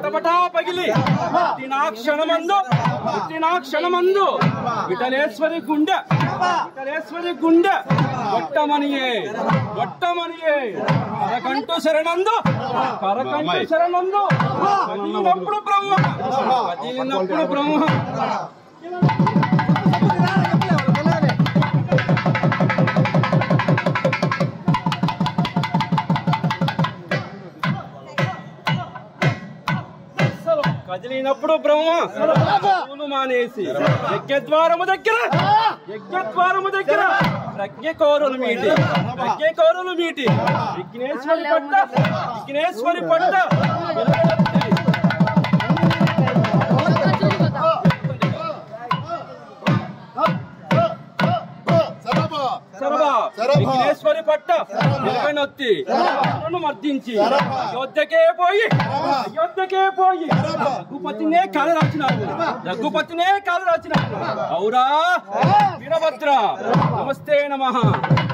పటపటా పగిలి పుట్టినా క్షణమందు పుట్టినా క్షణమందు విఠలేశ్వరి గుండె విఠలేశ్వరి గుండె కొట్టమనియే కొట్టమనియే కరకంటూ శరణందు కరకంటూ శరణందు కదిలినప్పుడు బ్రహ్మ కదిలినప్పుడు బ్రహ్మ కదిలినప్పుడు బ్రహ్మ పూలు మానేసి యజ్ఞద్వారము దగ్గర యజ్ఞద్వారము దగ్గర ప్రజ్ఞ కౌరులు మీటి ప్రజ్ఞ కౌరులు మీటి విఘ్నేశ్వరి పట్ట విఘ్నేశ్వరి పట్ట సరబా విఘ్నేశ్వరి పట్ట నిలబెనొత్తి నన్ను మర్దించి అయోధ్యకే పోయి అయోధ్యకే పోయి రఘుపతినే కాలు రాచినారు రఘుపతినే కాలు రాచినారు అవురా వీరభద్ర నమస్తే నమః